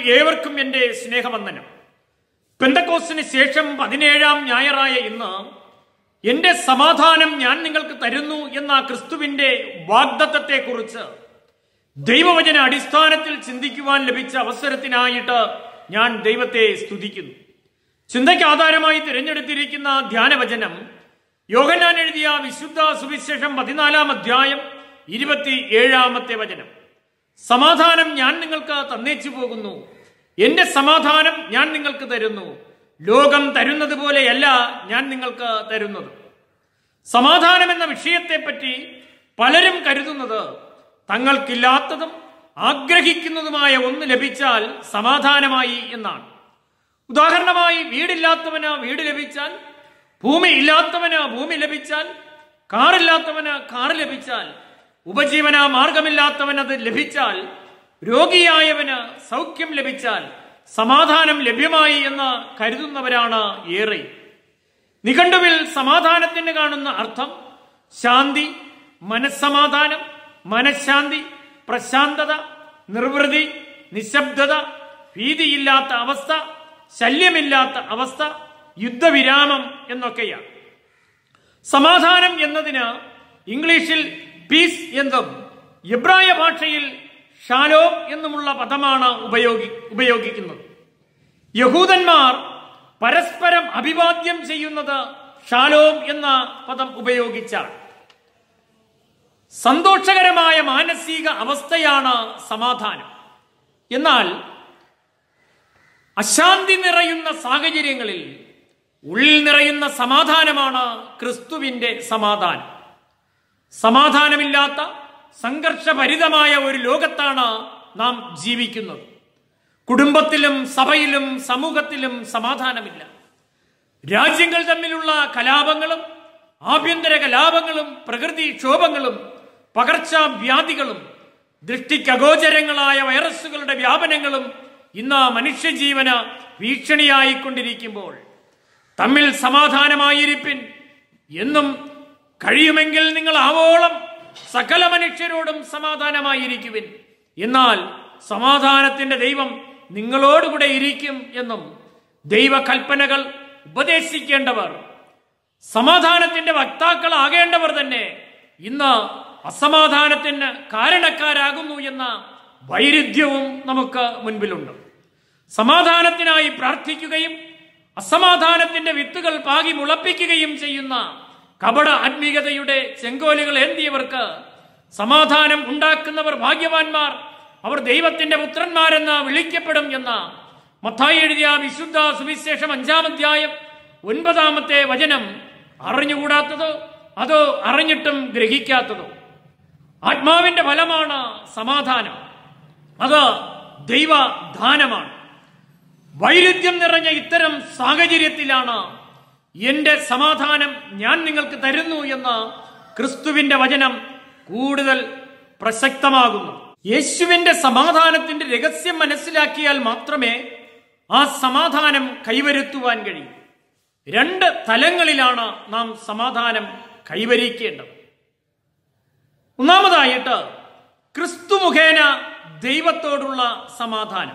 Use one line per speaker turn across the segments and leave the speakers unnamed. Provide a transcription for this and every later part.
ഏവർക്കും എൻ്റെ സ്നേഹവന്ദനം പെന്തക്കോസിന് ശേഷം പതിനേഴാം ഞായറായ ഇന്ന് എന്റെ സമാധാനം ഞാൻ നിങ്ങൾക്ക് തരുന്നു എന്ന ക്രിസ്തുവിന്റെ വാഗ്ദത്തത്തെക്കുറിച്ച് ദൈവവചന അടിസ്ഥാനത്തിൽ ചിന്തിക്കുവാൻ ലഭിച്ച അവസരത്തിനായിട്ട് ഞാൻ ദൈവത്തെ സ്തുതിക്കുന്നു ചിന്തയ്ക്ക് ആധാരമായി തിരഞ്ഞെടുത്തിരിക്കുന്ന ധ്യാനവചനം യോഹന്നാൻ എഴുതിയ വിശുദ്ധ സുവിശേഷം പതിനാലാം അധ്യായം ഇരുപത്തി ഏഴാമത്തെ വചനം സമാധാനം ഞാൻ നിങ്ങൾക്ക് തന്നേച്ചു പോകുന്നു എന്റെ സമാധാനം ഞാൻ നിങ്ങൾക്ക് തരുന്നു ലോകം തരുന്നത് പോലെയല്ല ഞാൻ നിങ്ങൾക്ക് തരുന്നത് സമാധാനം എന്ന വിഷയത്തെപ്പറ്റി പലരും കരുതുന്നത് തങ്ങൾക്കില്ലാത്തതും ആഗ്രഹിക്കുന്നതുമായ ഒന്ന് ലഭിച്ചാൽ സമാധാനമായി എന്നാണ് ഉദാഹരണമായി വീടില്ലാത്തവന് വീട് ലഭിച്ചാൽ ഭൂമി ഇല്ലാത്തവന് ഭൂമി ലഭിച്ചാൽ കാറില്ലാത്തവന് കാറ് ലഭിച്ചാൽ ഉപജീവന മാർഗമില്ലാത്തവന് അത് ലഭിച്ചാൽ രോഗിയായവന് സൗഖ്യം ലഭിച്ചാൽ സമാധാനം ലഭ്യമായി എന്ന് കരുതുന്നവരാണ് ഏറെ നിഘണ്ടുവിൽ സമാധാനത്തിന് കാണുന്ന അർത്ഥം ശാന്തി മനസ്സമാധാനം മനഃശാന്തി പ്രശാന്തത നിർവൃതി നിശബ്ദത ഭീതിയില്ലാത്ത അവസ്ഥ ശല്യമില്ലാത്ത അവസ്ഥ യുദ്ധവിരാമം എന്നൊക്കെയാണ് സമാധാനം എന്നതിന് ഇംഗ്ലീഷിൽ പീസ് എന്നും എബ്രായ ഭാഷയിൽ ഷാലോം എന്നുമുള്ള പദമാണ് ഉപയോഗി ഉപയോഗിക്കുന്നത് യഹൂദന്മാർ പരസ്പരം അഭിവാദ്യം ചെയ്യുന്നത് ഷാലോം എന്ന പദം ഉപയോഗിച്ചാണ് സന്തോഷകരമായ മാനസിക അവസ്ഥയാണ് സമാധാനം എന്നാൽ അശാന്തി നിറയുന്ന സാഹചര്യങ്ങളിൽ ഉള്ളിൽ നിറയുന്ന സമാധാനമാണ് ക്രിസ്തുവിന്റെ സമാധാനം സമാധാനമില്ലാത്ത സംഘർഷഭരിതമായ ഒരു ലോകത്താണ് നാം ജീവിക്കുന്നത് കുടുംബത്തിലും സഭയിലും സമൂഹത്തിലും സമാധാനമില്ല രാജ്യങ്ങൾ തമ്മിലുള്ള കലാപങ്ങളും ആഭ്യന്തര കലാപങ്ങളും പ്രകൃതിക്ഷോഭങ്ങളും പകർച്ചവ്യാധികളും ദൃഷ്ടിക്കഗോചരങ്ങളായ വൈറസുകളുടെ വ്യാപനങ്ങളും ഇന്ന് മനുഷ്യജീവന് ഭീഷണിയായിക്കൊണ്ടിരിക്കുമ്പോൾ തമ്മിൽ സമാധാനമായിരിപ്പിൻ എന്നും കഴിയുമെങ്കിൽ നിങ്ങൾ ആവോളം സകല മനുഷ്യരോടും സമാധാനമായിരിക്കുവിൻ എന്നാൽ സമാധാനത്തിന്റെ ദൈവം നിങ്ങളോടുകൂടെ ഇരിക്കും എന്നും ദൈവകൽപ്പനകൾ ഉപദേശിക്കേണ്ടവർ സമാധാനത്തിന്റെ വക്താക്കളാകേണ്ടവർ തന്നെ ഇന്ന് അസമാധാനത്തിന് കാരണക്കാരാകുന്നു എന്ന വൈരുദ്ധ്യവും നമുക്ക് മുൻപിലുണ്ട് സമാധാനത്തിനായി പ്രാർത്ഥിക്കുകയും അസമാധാനത്തിന്റെ വിത്തുകൾ പാകി മുളപ്പിക്കുകയും ചെയ്യുന്ന കപട ആത്മീയതയുടെ ചെങ്കോലുകൾ ഏന്തിയവർക്ക് സമാധാനം ഉണ്ടാക്കുന്നവർ ഭാഗ്യവാന്മാർ അവർ ദൈവത്തിന്റെ പുത്രന്മാരെന്ന് വിളിക്കപ്പെടും എന്ന മത്തായി എഴുതിയ വിശുദ്ധ സുവിശേഷം അഞ്ചാം അധ്യായം ഒൻപതാമത്തെ വചനം അറിഞ്ഞുകൂടാത്തതോ അതോ അറിഞ്ഞിട്ടും ഗ്രഹിക്കാത്തതോ ആത്മാവിന്റെ ഫലമാണ് സമാധാനം അത് ദൈവദാനമാണ് വൈരുദ്ധ്യം നിറഞ്ഞ ഇത്തരം സാഹചര്യത്തിലാണ് എന്റെ സമാധാനം ഞാൻ നിങ്ങൾക്ക് തരുന്നു എന്ന ക്രിസ്തുവിന്റെ വചനം കൂടുതൽ പ്രസക്തമാകുന്നു യേശുവിന്റെ സമാധാനത്തിന്റെ രഹസ്യം മനസ്സിലാക്കിയാൽ മാത്രമേ ആ സമാധാനം കൈവരുത്തുവാൻ കഴിയൂ രണ്ട് തലങ്ങളിലാണ് നാം സമാധാനം കൈവരിക്കേണ്ടത് ഒന്നാമതായിട്ട് ക്രിസ്തു മുഖേന ദൈവത്തോടുള്ള സമാധാനം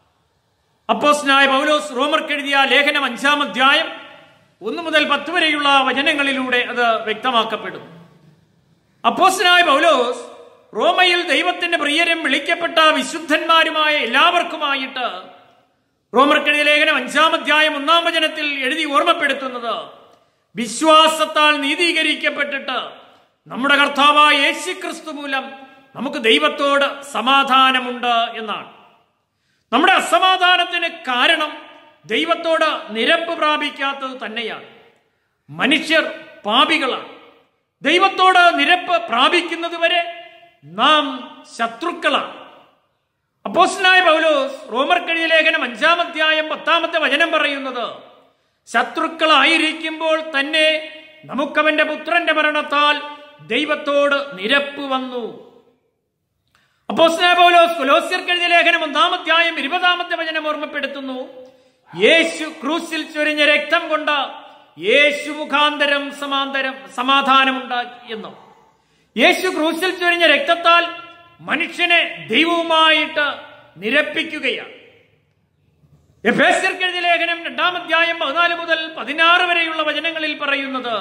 അപ്പോസ്നായ പൗലോസ് റോമർക്കെഴുതിയ ലേഖനം അഞ്ചാം അധ്യായം ഒന്ന് മുതൽ പത്ത് വരെയുള്ള വചനങ്ങളിലൂടെ അത് വ്യക്തമാക്കപ്പെടും അപ്പോസ്നായ പൗലോസ് റോമയിൽ ദൈവത്തിന്റെ പ്രിയരും വിളിക്കപ്പെട്ട വിശുദ്ധന്മാരുമായ എല്ലാവർക്കുമായിട്ട് റോമർക്കെഴുതിയ ലേഖനം അഞ്ചാം അധ്യായം ഒന്നാം വചനത്തിൽ എഴുതി ഓർമ്മപ്പെടുത്തുന്നത് വിശ്വാസത്താൽ നീതീകരിക്കപ്പെട്ടിട്ട് നമ്മുടെ കർത്താവായ യേശു ക്രിസ്തു മൂലം നമുക്ക് ദൈവത്തോട് സമാധാനമുണ്ട് എന്നാണ് നമ്മുടെ അസമാധാനത്തിന് കാരണം ദൈവത്തോട് നിരപ്പ് പ്രാപിക്കാത്തത് തന്നെയാണ് മനുഷ്യർ പാപികളാണ് ദൈവത്തോട് നിരപ്പ് പ്രാപിക്കുന്നത് വരെ നാം ശത്രുക്കളാണ് അപ്പോസ്നായ പൗലോസ് റോമർ കഴിയ ലേഖനം അഞ്ചാം അധ്യായം പത്താമത്തെ വചനം പറയുന്നത് ശത്രുക്കളായിരിക്കുമ്പോൾ തന്നെ നമുക്കവന്റെ പുത്രന്റെ മരണത്താൽ ദൈവത്തോട് നിരപ്പ് വന്നു അപ്പോസ്നായ പൗലോസ് കൊലോസ്യർക്കെഴുതിയ ലേഖനം ഒന്നാമധ്യായം ഇരുപതാമത്തെ വചനം ഓർമ്മപ്പെടുത്തുന്നു യേശു ക്രൂസിൽ ചൊരിഞ്ഞ രക്തം കൊണ്ട് യേശു മുഖാന്തരം സമാന്തരം സമാധാനമുണ്ടാക്കി എന്നും യേശു ക്രൂസിൽ ചൊരിഞ്ഞ രക്തത്താൽ മനുഷ്യനെ ദൈവവുമായിട്ട് നിരപ്പിക്കുകയാണ് എഫേസ്യർക്ക് എഴുതിയ ലേഖനം രണ്ടാം അധ്യായം പതിനാല് മുതൽ പതിനാറ് വരെയുള്ള വചനങ്ങളിൽ പറയുന്നത്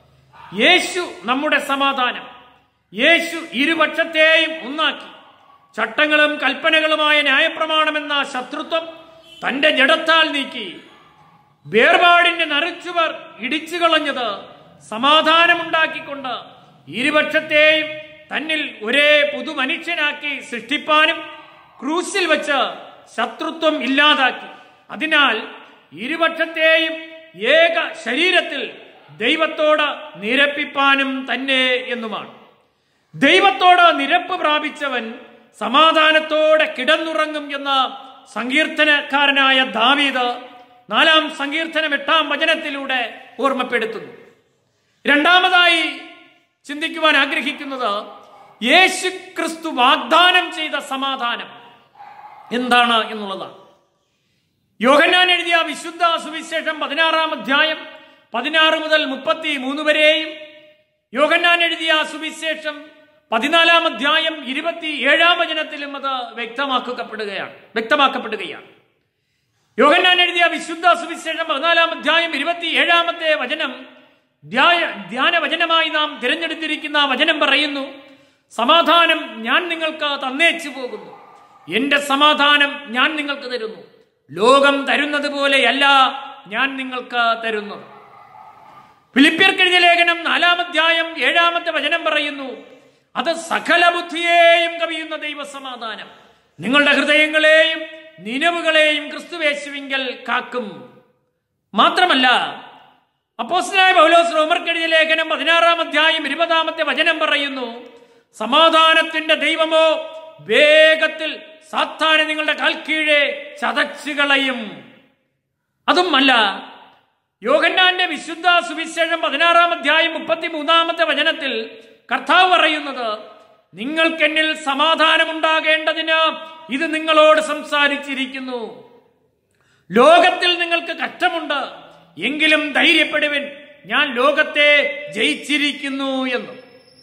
യേശു നമ്മുടെ സമാധാനം യേശു ഇരുപക്ഷത്തെയും ഒന്നാക്കി ചട്ടങ്ങളും കൽപ്പനകളുമായ ന്യായപ്രമാണമെന്ന ശത്രുത്വം തന്റെ ജഡത്താൽ നീക്കി വേർപാടിന്റെ നറുച്ചുവർ ഇടിച്ചു കളഞ്ഞത് സമാധാനമുണ്ടാക്കിക്കൊണ്ട് ഇരുപക്ഷത്തെയും തന്നിൽ ഒരേ പുതുമനുഷ്യനാക്കി സൃഷ്ടിപ്പാനും ക്രൂസിൽ വെച്ച് ശത്രുത്വം ഇല്ലാതാക്കി അതിനാൽ ഇരുപക്ഷത്തെയും ഏക ശരീരത്തിൽ ദൈവത്തോട് നിരപ്പിപ്പാനും തന്നെ എന്നുമാണ് ദൈവത്തോട് നിരപ്പ് പ്രാപിച്ചവൻ സമാധാനത്തോടെ കിടന്നുറങ്ങും എന്ന സങ്കീർത്തനക്കാരനായ ദാവീദ് നാലാം സങ്കീർത്തനം എട്ടാം വചനത്തിലൂടെ ഓർമ്മപ്പെടുത്തുന്നു രണ്ടാമതായി ചിന്തിക്കുവാൻ ആഗ്രഹിക്കുന്നത് യേശു ക്രിസ്തു വാഗ്ദാനം ചെയ്ത സമാധാനം എന്താണ് എന്നുള്ളതാണ് യോഹന്നാൻ എഴുതിയ വിശുദ്ധ സുവിശേഷം പതിനാറാം അധ്യായം പതിനാറ് മുതൽ മുപ്പത്തി മൂന്ന് വരെയും യോഹന്നാൻ എഴുതിയ സുവിശേഷം പതിനാലാം അധ്യായം ഇരുപത്തി ഏഴാം വചനത്തിലും അത് വ്യക്തമാക്കപ്പെടുകയാണ് വ്യക്തമാക്കപ്പെടുകയാണ് യോഹന്നാൻ എഴുതിയ വിശുദ്ധ സുവിശേഷം പതിനാലാം അധ്യായം ഇരുപത്തി ഏഴാമത്തെ വചനം ധ്യായ ധ്യാന വചനമായി നാം തിരഞ്ഞെടുത്തിരിക്കുന്ന വചനം പറയുന്നു സമാധാനം ഞാൻ നിങ്ങൾക്ക് തന്നേച്ചു പോകുന്നു എന്റെ സമാധാനം ഞാൻ നിങ്ങൾക്ക് തരുന്നു ലോകം തരുന്നത് പോലെയല്ല ഞാൻ നിങ്ങൾക്ക് തരുന്നത് ഫിലിപ്പിയർക്കെഴുതിയ ലേഖനം നാലാം അധ്യായം ഏഴാമത്തെ വചനം പറയുന്നു അത് സകല ബുദ്ധിയെയും കവിയുന്ന ദൈവസമാധാനം നിങ്ങളുടെ ഹൃദയങ്ങളെയും നിലവുകളെയും ക്രിസ്തുവേശുവിങ്കൽ കാക്കും മാത്രമല്ല അപ്പോസ്തലനായ പൗലോസ് റോമർക്കെഴുതിയ ലേഖനം പതിനാറാം അധ്യായം ഇരുപതാമത്തെ വചനം പറയുന്നു സമാധാനത്തിന്റെ ദൈവമോ വേഗത്തിൽ സാത്താനെ നിങ്ങളുടെ കാൽക്കീഴെ ചതച്ചു കളയും അതുമല്ല യോഹന്നാന്റെ വിശുദ്ധ സുവിശേഷം പതിനാറാം അധ്യായം മുപ്പത്തി മൂന്നാമത്തെ വചനത്തിൽ കർത്താവ് പറയുന്നത് നിങ്ങൾക്കെന്നിൽ സമാധാനമുണ്ടാകേണ്ടതിന് ഇത് നിങ്ങളോട് സംസാരിച്ചിരിക്കുന്നു ലോകത്തിൽ നിങ്ങൾക്ക് കഷ്ടമുണ്ട് എങ്കിലും ധൈര്യപ്പെടുവിൻ ഞാൻ ലോകത്തെ ജയിച്ചിരിക്കുന്നു എന്ന്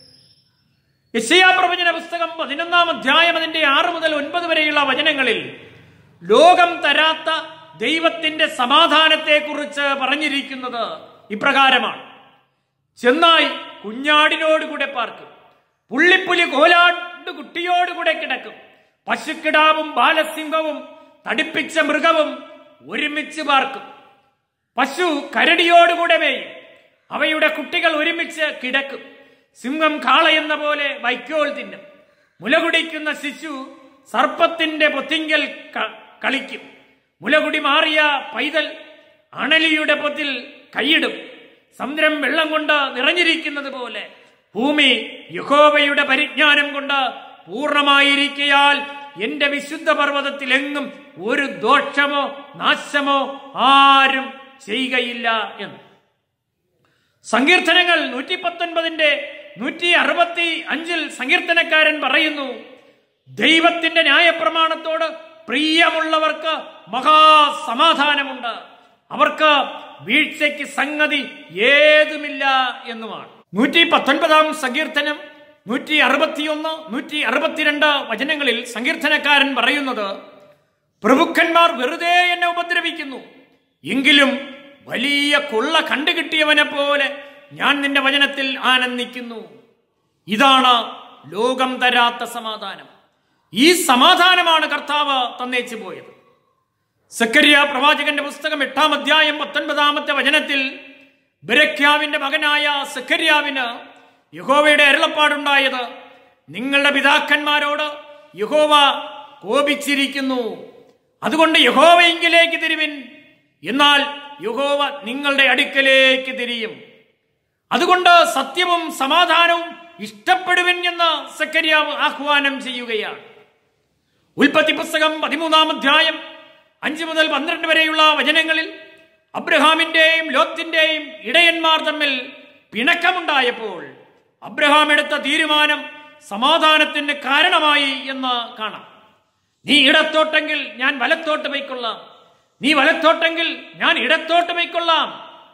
യശയാ പ്രവചന പുസ്തകം പതിനൊന്നാം അധ്യായം അതിന്റെ ആറ് മുതൽ ഒൻപത് വരെയുള്ള വചനങ്ങളിൽ ലോകം തരാത്ത ദൈവത്തിന്റെ സമാധാനത്തെക്കുറിച്ച് പറഞ്ഞിരിക്കുന്നത് ഇപ്രകാരമാണ് ചെന്നായി കുഞ്ഞാടിനോടുകൂടെ പാർക്കും പുള്ളിപ്പുലി കോലാണ്ട് കുട്ടിയോടുകൂടെ കിടക്കും പശുക്കിടാവും ബാലസിംഹവും തടിപ്പിച്ച മൃഗവും ഒരുമിച്ച് പാർക്കും പശു കരടിയോടുകൂടെ മേയും അവയുടെ കുട്ടികൾ ഒരുമിച്ച് കിടക്കും സിംഹം കാളയെന്ന പോലെ വൈക്കോൽ തിന്നും മുലകുടിക്കുന്ന ശിശു സർപ്പത്തിന്റെ പൊത്തിങ്കൽ ക- കളിക്കും മുലകുടി മാറിയ പൈതൽ അണലിയുടെ പൊത്തിൽ കൈയിടും സമുദ്രം വെള്ളം കൊണ്ട് നിറഞ്ഞിരിക്കുന്നത് പോലെ ഭൂമി യഹോവയുടെ പരിജ്ഞാനം കൊണ്ട് പൂർണ്ണമായിരിക്കയാൽ എന്റെ വിശുദ്ധ പർവ്വതത്തിൽ എങ്ങും ഒരു ദോഷമോ നാശമോ ആരും ചെയ്യുകയില്ല എന്ന് സങ്കീർത്തനങ്ങൾ നൂറ്റി പത്തൊൻപതിന്റെ നൂറ്റി അറുപത്തി അഞ്ചിൽ സങ്കീർത്തനക്കാരൻ പറയുന്നു ദൈവത്തിന്റെ ന്യായപ്രമാണത്തോട് പ്രിയമുള്ളവർക്ക് മഹാസമാധാനമുണ്ട് അവർക്ക് വീഴ്ചയ്ക്ക് സംഗതി ഏതുമില്ല എന്നുമാണ് നൂറ്റി പത്തൊൻപതാം സങ്കീർത്തനം നൂറ്റി അറുപത്തിയൊന്ന് നൂറ്റി അറുപത്തിരണ്ട് വചനങ്ങളിൽ സങ്കീർത്തനക്കാരൻ പറയുന്നത് പ്രഭുക്കന്മാർ വെറുതെ എന്നെ ഉപദ്രവിക്കുന്നു എങ്കിലും വലിയ കൊള്ള കണ്ടുകിട്ടിയവനെ പോലെ ഞാൻ നിന്റെ വചനത്തിൽ ആനന്ദിക്കുന്നു ഇതാണ് ലോകം തരാത്ത സമാധാനം ഈ സമാധാനമാണ് കർത്താവ് തന്നേച്ചു പോയത് സക്കരിയ പ്രവാചകന്റെ പുസ്തകം എട്ടാം അധ്യായം പത്തൊൻപതാമത്തെ വചനത്തിൽ ബരഖ്യാവിന്റെ മകനായ സക്കരിയാവിന് യഹോവയുടെ അരുളപ്പാടുണ്ടായത് നിങ്ങളുടെ പിതാക്കന്മാരോട് യഹോവ കോപിച്ചിരിക്കുന്നു അതുകൊണ്ട് യഹോവയെങ്കിലേക്ക് തിരിവിൻ എന്നാൽ യഹോവ നിങ്ങളുടെ അടുക്കലേക്ക് തിരിയും അതുകൊണ്ട് സത്യവും സമാധാനവും ഇഷ്ടപ്പെടുവിൻ എന്ന് സക്കരിയാവ് ആഹ്വാനം ചെയ്യുകയാണ് ഉൽപ്പത്തി പുസ്തകം പതിമൂന്നാം അധ്യായം അഞ്ച് മുതൽ പന്ത്രണ്ട് വരെയുള്ള വചനങ്ങളിൽ അബ്രഹാമിന്റെയും ലോത്തിന്റെയും ഇടയന്മാർ തമ്മിൽ പിണക്കമുണ്ടായപ്പോൾ അബ്രഹാം എടുത്ത തീരുമാനം സമാധാനത്തിന് കാരണമായി എന്ന് കാണാം നീ ഇടത്തോട്ടെങ്കിൽ ഞാൻ വലത്തോട്ട് പോയിക്കൊള്ളാം നീ വലത്തോട്ടെങ്കിൽ ഞാൻ ഇടത്തോട്ട് പോയിക്കൊള്ളാം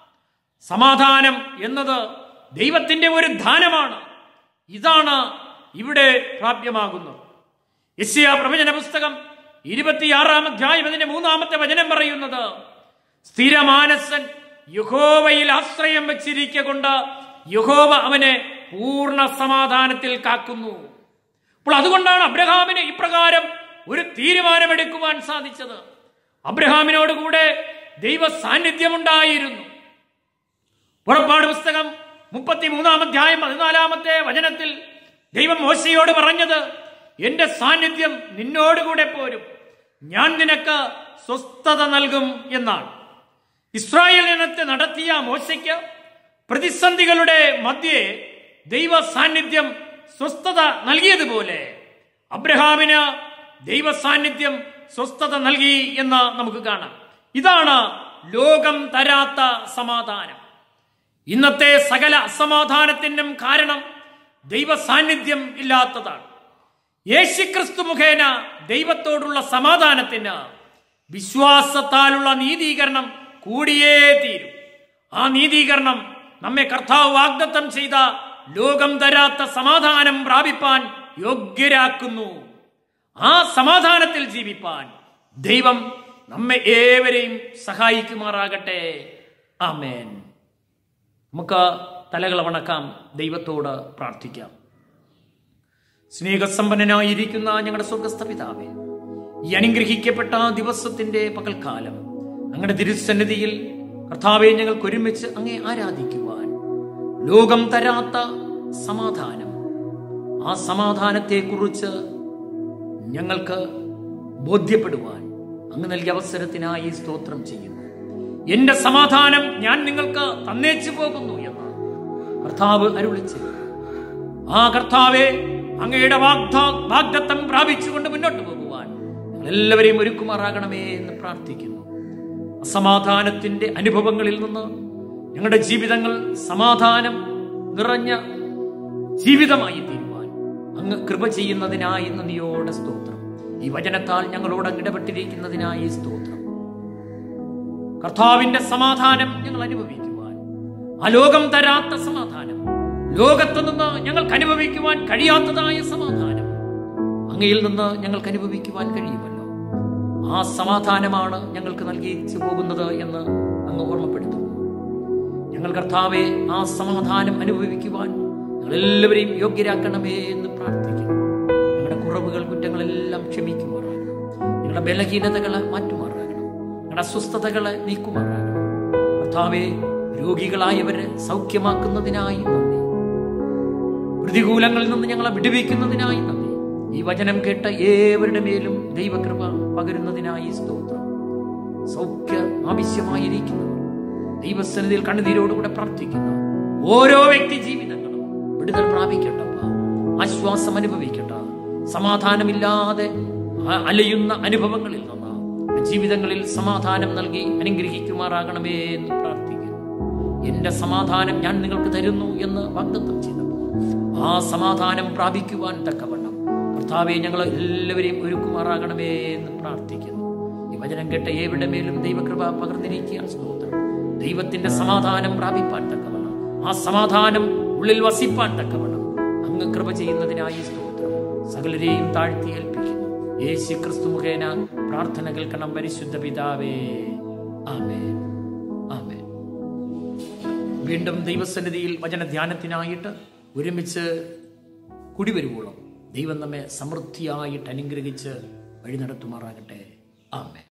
സമാധാനം എന്നത് ദൈവത്തിന്റെ ഒരു ദാനമാണ് ഇതാണ് ഇവിടെ പ്രാപ്യമാകുന്നത് യസ്യ പ്രവചന പുസ്തകം ഇരുപത്തിയാറാം അധ്യായം അതിന്റെ മൂന്നാമത്തെ വചനം പറയുന്നത് സ്ഥിരമാനസൻ യഹോവയിൽ ആശ്രയം വെച്ചിരിക്ക കൊണ്ട് യഹോവ അവനെ പൂർണ്ണ സമാധാനത്തിൽ കാക്കുന്നു അപ്പോൾ അതുകൊണ്ടാണ് അബ്രഹാമിന് ഇപ്രകാരം ഒരു തീരുമാനമെടുക്കുവാൻ സാധിച്ചത് അബ്രഹാമിനോട് കൂടെ ദൈവ സാന്നിധ്യമുണ്ടായിരുന്നു പുറപ്പാട് പുസ്തകം മുപ്പത്തി മൂന്നാം അധ്യായം പതിനാലാമത്തെ വചനത്തിൽ ദൈവം മോശയോട് പറഞ്ഞത് എന്റെ സാന്നിധ്യം നിന്നോടുകൂടെ പോരും ഞാൻ നിനക്ക് സ്വസ്ഥത നൽകും എന്നാണ് ഇസ്രായേൽ ഇനത്തെ നടത്തിയ മോശയ്ക്ക് പ്രതിസന്ധികളുടെ മധ്യേ ദൈവ സാന്നിധ്യം സ്വസ്ഥത നൽകിയതുപോലെ അബ്രഹാമിന് ദൈവ സാന്നിധ്യം സ്വസ്ഥത നൽകി എന്ന് നമുക്ക് കാണാം ഇതാണ് ലോകം തരാത്ത സമാധാനം ഇന്നത്തെ സകല അസമാധാനത്തിനും കാരണം ദൈവ സാന്നിധ്യം ഇല്ലാത്തതാണ് യേശുക്രിസ്തു മുഖേന ദൈവത്തോടുള്ള സമാധാനത്തിന് വിശ്വാസത്താലുള്ള നീതീകരണം കൂടിയേ തീരും ആ നീതീകരണം നമ്മെ കർത്താവ് വാഗ്ദത്തം ചെയ്ത ലോകം തരാത്ത സമാധാനം പ്രാപിപ്പാൻ യോഗ്യരാക്കുന്നു ആ സമാധാനത്തിൽ ജീവിപ്പാൻ ദൈവം നമ്മെ ഏവരെയും സഹായിക്കുമാറാകട്ടെ ആമേൻ നമുക്ക് തലകൾ വണക്കാം ദൈവത്തോട് പ്രാർത്ഥിക്കാം സ്നേഹസമ്പന്നനായിരിക്കുന്ന ഞങ്ങളുടെ സ്വർഗസ്ഥ പിതാവേ ഈ അനുഗ്രഹിക്കപ്പെട്ട ആ ദിവസത്തിന്റെ പകൽക്കാലം അങ്ങയുടെ തിരുസന്നിധിയിൽ കർത്താവെ ഞങ്ങൾക്ക് ഒരുമിച്ച് അങ്ങേ ആരാധിക്കുവാൻ ലോകം തരാത്ത സമാധാനം ആ സമാധാനത്തെക്കുറിച്ച് ഞങ്ങൾക്ക് ബോധ്യപ്പെടുവാൻ അങ്ങ് നൽകിയ അവസരത്തിനായി സ്തോത്രം ചെയ്യുന്നു എന്റെ സമാധാനം ഞാൻ നിങ്ങൾക്ക് തന്നേച്ചു പോകുന്നു എന്ന് കർത്താവ് അരുളിച്ചു ആ കർത്താവെ അങ്ങയുടെ വാഗ്ദാ വാഗ്ദത്തം പ്രാപിച്ചുകൊണ്ട് മുന്നോട്ട് പോകുവാൻ ഞങ്ങൾ എല്ലാവരെയും ഒരുക്കുമാറാകണമേ എന്ന് പ്രാർത്ഥിക്കുന്നു അസമാധാനത്തിന്റെ അനുഭവങ്ങളിൽ നിന്ന് ഞങ്ങളുടെ ജീവിതങ്ങൾ സമാധാനം നിറഞ്ഞ ജീവിതമായി തീരുവാൻ അങ്ങ് കൃപ ചെയ്യുന്നതിനായി നന്ദിയോടെ സ്തോത്രം ഈ വചനത്താൽ ഞങ്ങളോട് അങ്ങ് ഇടപെട്ടിരിക്കുന്നതിനായി സ്തോത്രം കർത്താവിന്റെ സമാധാനം ഞങ്ങൾ അനുഭവിക്കുവാൻ ആ ലോകം തരാത്ത സമാധാനം ലോകത്തു നിന്ന് ഞങ്ങൾക്ക് അനുഭവിക്കുവാൻ കഴിയാത്തതായ സമാധാനം അങ്ങയിൽ നിന്ന് ഞങ്ങൾക്ക് അനുഭവിക്കുവാൻ കഴിയുമല്ലോ ആ സമാധാനമാണ് ഞങ്ങൾക്ക് നൽകിച്ചു പോകുന്നത് എന്ന് അങ്ങ് ഓർമ്മപ്പെടുത്തുന്നു ഞങ്ങൾ കർത്താവെ ആ സമാധാനം അനുഭവിക്കുവാൻ ഞങ്ങൾ എല്ലാവരെയും യോഗ്യരാക്കണമേ എന്ന് പ്രാർത്ഥിക്കുന്നു ഞങ്ങളുടെ കുറവുകൾ കുറ്റങ്ങളെല്ലാം ക്ഷമിക്കുമാറാകണം ഞങ്ങളുടെ ബലഹീനതകളെ മാറ്റുമാറാകണം ഞങ്ങളുടെ അസ്വസ്ഥതകളെ നീക്കുമാറാകണം കർത്താവെ രോഗികളായവരെ സൗഖ്യമാക്കുന്നതിനായി നന്ദി പ്രതികൂലങ്ങളിൽ നിന്ന് ഞങ്ങളെ വിടുവിക്കുന്നതിനായി നന്ദി ഈ വചനം കേട്ട ഏവരുടെ മേലും ദൈവകൃപ പകരുന്നതിനായി സ്തോത്രം സൗഖ്യം ആവശ്യമായിരിക്കുന്നവർ ദൈവസന്നിധിയിൽ കണ്ണുനീരോടുകൂടെ പ്രാർത്ഥിക്കുന്നു ഓരോ വ്യക്തി ജീവിതങ്ങളും വിടുതൽ പ്രാപിക്കട്ടപ്പ ആശ്വാസം അനുഭവിക്കട്ട സമാധാനമില്ലാതെ അ- അലയുന്ന അനുഭവങ്ങളിൽ നിന്ന് ജീവിതങ്ങളിൽ സമാധാനം നൽകി അനുഗ്രഹിക്കുമാറാകണമേ എന്ന് പ്രാർത്ഥിക്കുന്നു എന്റെ സമാധാനം ഞാൻ നിങ്ങൾക്ക് തരുന്നു എന്ന് വാഗ്ദത്തം ചെയ്തപ്പോൾ ആ സമാധാനം പ്രാപിക്കുവാൻ തക്കവണ്ണം കർത്താവെ ഞങ്ങൾ എല്ലാവരെയും ഒരുക്കുമാറാകണമേ എന്ന് പ്രാർത്ഥിക്കുന്നു ഈ വചനം കേട്ട ഏവിടെ മേലും ദൈവകൃപ പകർന്നിരിക്കുകയാണ് സ്തോത്രം ദൈവത്തിന്റെ സമാധാനം പ്രാപിപ്പാൻ തക്കവണ്ണം ആ സമാധാനം ഉള്ളിൽ വസിപ്പാൻ തക്കവണ്ണം അങ്ങ് കൃപ ചെയ്യുന്നതിനായി സ്തോത്രം സകലരെയും താഴ്ത്തി ഏൽപ്പിക്കുന്നു യേശു ക്രിസ്തു മുഖേന പ്രാർത്ഥന കേൾക്കണം പരിശുദ്ധ പിതാവേ ആമേൻ ആമേൻ വീണ്ടും ദൈവസന്നിധിയിൽ വചന ധ്യാനത്തിനായിട്ട് ഒരുമിച്ച് കുടിവരുവോളം ദൈവം നമ്മെ സമൃദ്ധിയായിട്ട് അനുഗ്രഹിച്ച് വഴി നടത്തുമാറാകട്ടെ ആമേ